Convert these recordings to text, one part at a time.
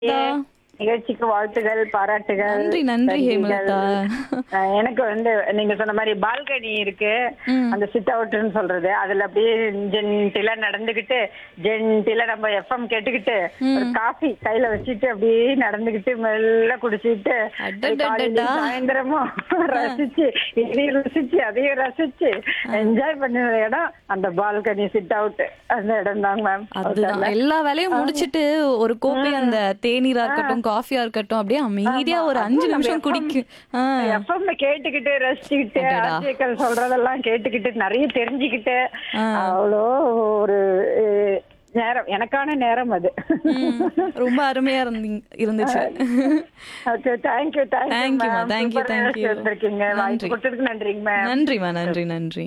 நிகழ்ச்சிக்கு வாழ்த்துகள் பாராட்டுகள் நன்றி, நன்றி, நன்றிகள். ஹேமலதா. அஹ் எனக்கு வந்து நீங்க சொன்ன மாதிரி பால்கனி இருக்கு ம். அந்த சிட் அவுட்னு சொல்றது அதுல அப்படியே ஜென்டிலா நடந்துகிட்டு ஜென்டிலா நம்ம எஃப்எம் கேட்டுக்கிட்டு ஒரு காஃபி கையில வச்சுட்டு அப்படியே நடந்துகிட்டு மெல்ல குடிச்சிட்டு அடடடடா. காலையிலயும் சாயந்தரமும் ரசிச்சு இதையும் ரசிச்சு அதையும் ரசிச்சு என்ஜாய் பண்ண இடம் அந்த பால்கனி சிட் அவுட் அந்த இடம் தாங்க மேம் அதுதான் எல்லா வேலையும் முடிச்சிட்டு ஒரு கோப்பை அந்த தேநீரா இருக்கட்டும் காஃபியா இருக்கட்டும் அப்படியே அமைதியா ஒரு அஞ்சு நிமிஷம் குடிக்கு ஆ, எஃப்எம்ல கேட்டுக்கிட்டு ரசிச்சுக்கிட்டு அடடா. ஆசிரியர்கள் சொல்றதெல்லாம் கேட்டுக்கிட்டு நிறைய தெரிஞ்சுக்கிட்டு அவ்வளோ ஒரு அஹ், நேரம் எனக்கான நேரம் அது ம், ரொம்ப அருமையா இருந்தீங்க இருந்துச்சு okay thank you Thank thank you you, ma. Thank you, thank you. வந்திருக்கீங்க நன்றி. வாய்ப்பு கொடுத்ததுக்கு நன்றிங்க மேம் நன்றிமா நன்றி நன்றி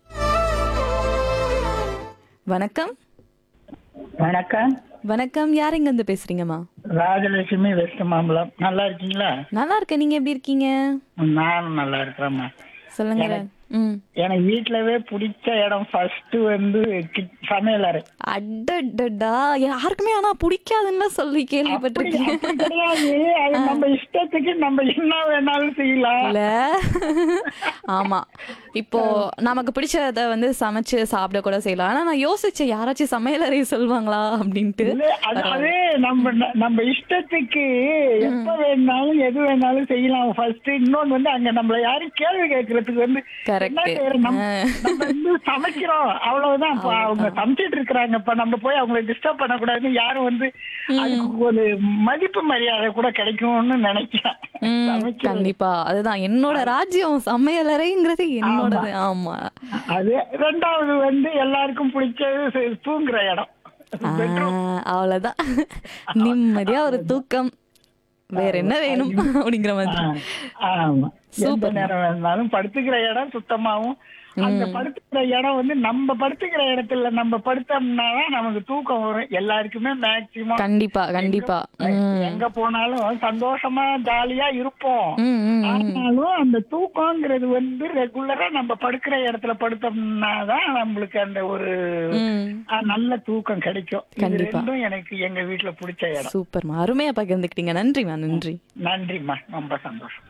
வணக்கம் வணக்கம் வணக்கம் யார் எங்க இருந்து பேசுறீங்கம்மா ராஜலட்சுமி வெஸ்ட் மாம்பலம் நல்லா இருக்கீங்களா நல்லா இருக்கேன் நீங்க எப்படி இருக்கீங்க நானும் நல்லா இருக்கிறேம்மா சொல்லுங்க ம் எனக்கு வீட்லவே பிடிச்ச இடம் ஃபர்ஸ்ட் வந்து கிட்- சமையலறை அடடடா யாருக்குமே ஆனா பிடிக்காதுன்னு சொல்லி கேள்விப்பட்டிருக்கேன் அப்படி கிடையாது அது நம்ம இஷ்டத்துக்கு நம்ம என்ன வேணாலும் செய்யலாம் இல்ல ஆமா இப்போ நமக்கு பிடிச்சத வந்து சமைச்சு சாப்பிட கூட செய்யலாம் ஆனா நான் யோசிச்சேன் யாராச்சும் சமையலறை சொல்லுவாங்களா அப்படின்ட்டு இல்ல, அது அது நம்ம நம்ம இஷ்டத்துக்கு எப்ப வேணாலும் எது வேணாலும் செய்யலாம் ஃபர்ஸ்ட் இன்னொன்னு வந்து அங்க நம்மள யாரும் கேள்வி கேட்கறதுக்கு வந்து Correct. என்ன செய்யறோம்? நம்ம நம்ம வந்து சமைக்கிறோம் அவ்வளவுதான் இப்ப அவங்க சமைச்சிட்டு இருக்கிறாங்க இப்ப நம்ம போய் அவங்களை டிஸ்டர்ப் பண்ணக்கூடாதுன்னு யாரும் வந்து அதுக்கு ஒரு மதிப்பு மரியாதை கூட கிடைக்கும்னு நினைக்கிறேன் ம், சமைக்கிறது. கண்டிப்பா அதுதான் என்னோட ராஜ்யம் சமையலறைங்கிறது என்னோடது ஆமா அது ரெண்டாவது வந்து எல்லாருக்கும் பிடிச்சது சு- தூங்குற இடம் ஆ, அவ்வளவுதான் நிம்மதியா ஒரு தூக்கம் வேற என்ன வேணும் அப்படிங்கிற மாதிரி ஆமா எந்த நேரம் வேணாலும் படுத்துக்கிற இடம் சுத்தமாவும் அந்த படுத்துக்கிற இடம் வந்து நம்ம படுத்துக்கிற இடத்துல நம்ம படுத்தோம்னா தான் நமக்கு தூக்கம் வரும் எல்லாருக்குமே மேக்சிமம் கண்டிப்பா கண்டிப்பா ம் எங்க போனாலும் சந்தோஷமா ஜாலியா இருப்போம் ம், ம், ஆனாலும் அந்த தூக்கங்கிறது வந்து ரெகுலரா நம்ம படுக்கிற இடத்துல படுத்தோம்னா தான் நம்மளுக்கு அந்த ஒரு ம் அஹ், நல்ல தூக்கம் கிடைக்கும் இது கண்டிப்பா. ரெண்டும் எனக்கு எங்க வீட்டுல பிடிச்ச இடம் சூப்பர்மா அருமையா பகிர்ந்துக்கிட்டீங்க நன்றிமா நன்றி நன்றிம்மா ரொம்ப சந்தோஷம்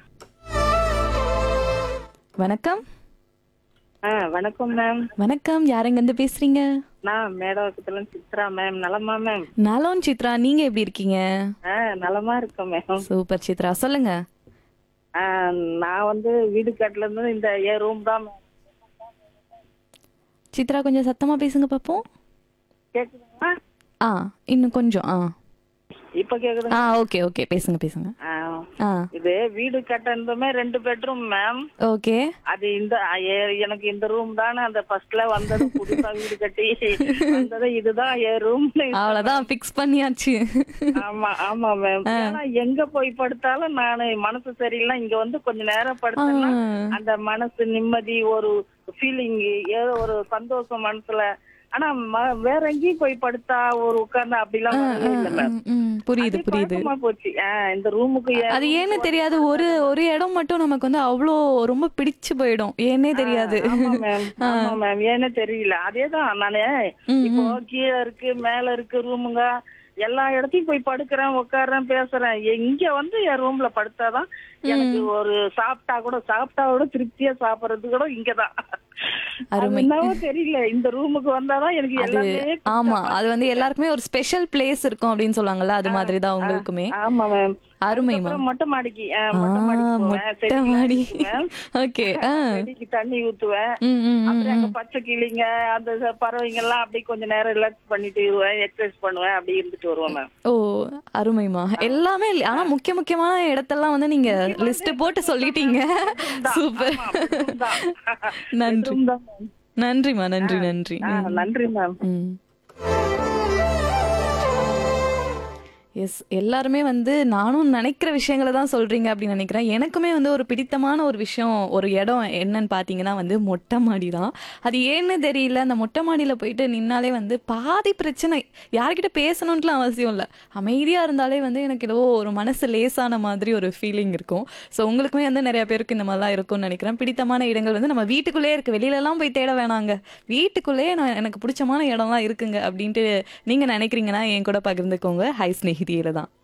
வணக்கம் ஆ வணக்கம் மேம் வணக்கம் யாருங்க இருந்து பேசுறீங்க நான் மேடவக்கத்துல சித்ரா மேம் நலமா மேம் நலோன் சித்ரா நீங்க எப்படி இருக்கீங்க ஆ நலமா இருக்கேன் மேம் சூப்பர் சித்ரா சொல்லுங்க ஆ, நான் வந்து வீடு கட்டல இருந்து இந்த ஏ ரூம் தான் மேம் சித்ரா கொஞ்சம் சத்தமா பேசுங்க பாப்போம் கேக்குதுங்களா ஆ இன்னும் கொஞ்சம் ஆ இப்ப கேக்குதுங்க ஆ ஓகே ஓகே பேசுங்க பேசுங்க ஆ, ஆ இது வீடு கட்டதுமே ரெண்டு பெட்ரூம் மேம் ஓகே அது இந்த ஆ, ஏ- எனக்கு இந்த ரூம் தானே அந்த ஃபர்ஸ்ட்ல வந்தது புதுசா வீடு கட்டி வந்தது இதுதான் ஏ ரூம் அவ்வளவுதான் ஃபிக்ஸ் பண்ணியாச்சு ஆமா ஆமா மேம் ஏன்னா எங்க போய் படுத்தாலும் நானு மனசு சரியில்லை இங்க வந்து கொஞ்ச நேரம் படுத்தேன்னா அந்த மனசு நிம்மதி ஒரு ஃபீலிங் ஏதோ ஒரு சந்தோஷம் மனசுல ஆனா ம- வேற எங்கேயும் போய் படுத்தா ஒரு உட்கார்ந்து அப்படிலாம் வரவே இல்லை மேம் ம், ம், புரியுது அது புரியுது பழக்கமா போச்சு ஆ, இந்த ரூமுக்கு அது ஏன்னு தெரியாது ஒரு ஒரு இடம் மட்டும் நமக்கு வந்து அவ்வளோ ரொம்ப பிடிச்சு போயிடும் ஏன்னே தெரியாது ஆமா மேம் ஆமா மேம் ஏன்னு தெரியல அதேதான் நானு இப்போ கீழே இருக்கு மேல இருக்கு ரூமுங்க எல்லா இடத்தையும் போய் படுக்கிறேன் உட்கார்றேன் பேசுறேன் இங்க வந்து என் ரூம்ல படுத்தாதான் எனக்கு ஒரு சாப்பிட்டா கூட சாப்பிட்டா கூட திருப்தியா சாப்பிடுறது கூட இங்கதான் அது அருமை. என்னவோ தெரியல இந்த ரூமுக்கு வந்தாதான் எனக்கு எல்லாமே ஆமா அது வந்து எல்லாருக்குமே ஒரு ஸ்பெஷல் பிளேஸ் இருக்கும் அப்படின்னு சொல்லுவாங்கல்ல அது மாதிரி தான் உங்களுக்குமே ஆமா மேம் அருமைமா அப்புறம் மொட்டை மாடிக்கு ஆ, ஆ மொட்டை மாடிக்கு போவேன் மொட்டை செடிக்கு மாடி ஊத்துவேன். ஓகே ஆ செடிக்கு தண்ணி ஊத்துவேன் ம் ம் ம் அப்புறம் அங்க பச்சை கிளிங்க அந்த ச- பறவைங்க எல்லாம் அப்படி கொஞ்ச நேரம் ரிலாக்ஸ் பண்ணிட்டு வருவேன் எக்ஸசைஸ் பண்ணுவேன் அப்படி இருந்துட்டு வருவேன் மேம் ஓ அருமைமா எல்லாமே இல்ல- ஆனா முக்கிய முக்கியமான இடத்தெல்லாம் வந்து நீங்க லிஸ்ட் போட்டு சொல்லிட்டீங்க சூப்பர் நன்றி நன்றிமா நன்றி நன்றி ம். நன்றி மேம் ம் எஸ் எல்லாருமே வந்து நானும் நினைக்கிற விஷயங்களை தான் சொல்றீங்க அப்படின்னு நினைக்கிறேன் எனக்குமே வந்து ஒரு பிடித்தமான ஒரு விஷயம் ஒரு இடம் என்னன்னு பார்த்தீங்கன்னா வந்து மொட்டை மாடி தான் அது ஏன்னு தெரியல அந்த மொட்டை மாடியில் போயிட்டு நின்னாலே வந்து பாதி பிரச்சனை யார்கிட்ட பேசணுன்ட்டுலாம் அவசியம் இல்லை அமைதியாக இருந்தாலே வந்து எனக்கு ஏதோ ஒரு மனசு லேசான மாதிரி ஒரு ஃபீலிங் இருக்கும் ஸோ உங்களுக்குமே வந்து நிறைய பேருக்கு இந்த மாதிரிலாம் இருக்கும்னு நினைக்கிறேன் பிடித்தமான இடங்கள் வந்து நம்ம வீட்டுக்குள்ளே இருக்கு வெளியிலலாம் போய் தேட வேணாங்க வீட்டுக்குள்ளேயே நான் எனக்கு பிடிச்சமான இடம்லாம் இருக்குங்க அப்படின்ட்டு நீங்கள் நினைக்கிறீங்கன்னா என் கூட பகிர்ந்துக்கோங்க ஹை ஸ்நேகிதியில தான்